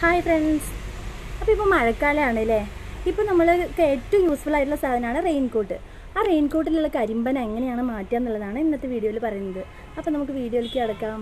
hi friends അപ്പോൾ ഇപ്പോൾ മഴക്കാലമാണ് അല്ലേ ഇപ്പോൾ നമ്മൾക്ക് ഏറ്റവും യൂസ്ഫുൾ ആയിട്ടുള്ള സാധനമാണ് റെയിൻകോട്ട് ആ റെയിൻകോട്ടിലുള്ള കരിമ്പന എങ്ങനെയാണ് മാറ്റുക എന്നുള്ളതാണ് ഇന്നത്തെ വീഡിയോയിൽ പറയുന്നത് അപ്പോൾ നമുക്ക് വീഡിയോയിലേക്ക് കിടക്കാം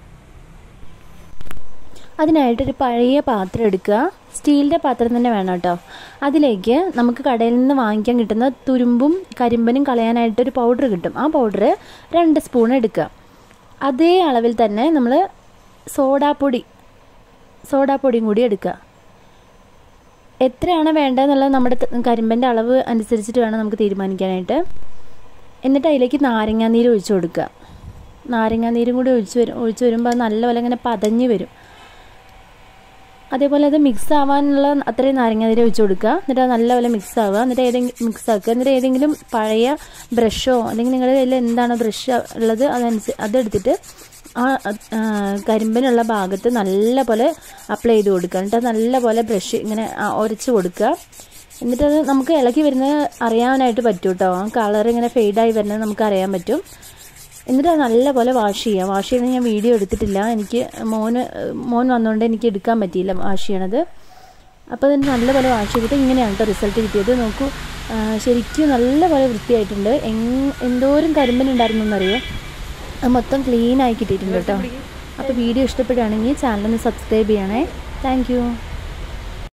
അതിനായിട്ടൊരു പഴയ പാത്രം എടുക്കുക സ്റ്റീലിൻ്റെ പാത്രം തന്നെ വേണം കേട്ടോ അതിലേക്ക് നമുക്ക് കടയിൽ നിന്ന് വാങ്ങിക്കാൻ കിട്ടുന്ന തുരുമ്പും കരിമ്പനും കളയാനായിട്ടൊരു പൗഡർ കിട്ടും ആ പൗഡർ രണ്ട് സ്പൂൺ എടുക്കുക അതേ അളവിൽ തന്നെ നമ്മൾ സോഡാപ്പൊടി സോഡാപ്പൊടിയും കൂടി എടുക്കുക എത്രയാണ് വേണ്ടതെന്നുള്ളത് നമ്മുടെ കരിമ്പൻ്റെ അളവ് അനുസരിച്ചിട്ട് വേണം നമുക്ക് തീരുമാനിക്കാനായിട്ട് എന്നിട്ട് അതിലേക്ക് നാരങ്ങാനീര് ഒഴിച്ചു കൊടുക്കുക നാരങ്ങാനീരും കൂടി ഒഴിച്ച് വരും ഒഴിച്ച് വരുമ്പോൾ അത് നല്ലപോലെ ഇങ്ങനെ പതഞ്ഞ് വരും അതേപോലെ അത് മിക്സ് ആവാനുള്ള അത്രയും നാരങ്ങാനീര് ഒഴിച്ച് കൊടുക്കുക എന്നിട്ട് അത് നല്ലപോലെ മിക്സ് ആവുക എന്നിട്ട് ഏതെങ്കിലും മിക്സ് ആക്കുക എന്നിട്ട് ഏതെങ്കിലും പഴയ ബ്രഷോ അല്ലെങ്കിൽ നിങ്ങളുടെ കയ്യിൽ എന്താണ് ബ്രഷ് ഉള്ളത് അതനുസരിച്ച് അതെടുത്തിട്ട് ആ കരിമ്പിനുള്ള ഭാഗത്ത് നല്ലപോലെ അപ്ലൈ ചെയ്ത് കൊടുക്കുക എന്നിട്ട് അത് നല്ലപോലെ ബ്രഷ് ഇങ്ങനെ ഉരച്ച് കൊടുക്കുക എന്നിട്ട് അത് നമുക്ക് ഇളക്കി വരുന്നത് അറിയാനായിട്ട് പറ്റും കേട്ടോ ആ കളർ ഇങ്ങനെ ഫെയ്ഡായി വരുന്നത് നമുക്ക് അറിയാൻ പറ്റും എന്നിട്ട് അത് നല്ലപോലെ വാഷ് ചെയ്യുക വാഷ് ചെയ്യുന്നത് ഞാൻ വീഡിയോ എടുത്തിട്ടില്ല എനിക്ക് മോന് മോൻ വന്നുകൊണ്ട് എനിക്ക് എടുക്കാൻ പറ്റിയില്ല വാഷ് ചെയ്യണത് അപ്പോൾ അതിന് നല്ലപോലെ വാഷ് ചെയ്തിട്ട് ഇങ്ങനെയാണ് കേട്ടോ റിസൾട്ട് കിട്ടിയത് നോക്കൂ ശരിക്കും നല്ലപോലെ വൃത്തിയായിട്ടുണ്ട് എന്തോരം കരിമ്പനുണ്ടായിരുന്നു എന്നറിയോ അത് മൊത്തം ക്ലീൻ ആയി കിട്ടിയിട്ടുണ്ട് കേട്ടോ അപ്പോൾ വീഡിയോ ഇഷ്ടപ്പെടുകയാണെങ്കിൽ ചാനലൊന്ന് സബ്സ്ക്രൈബ് ചെയ്യണേ താങ്ക്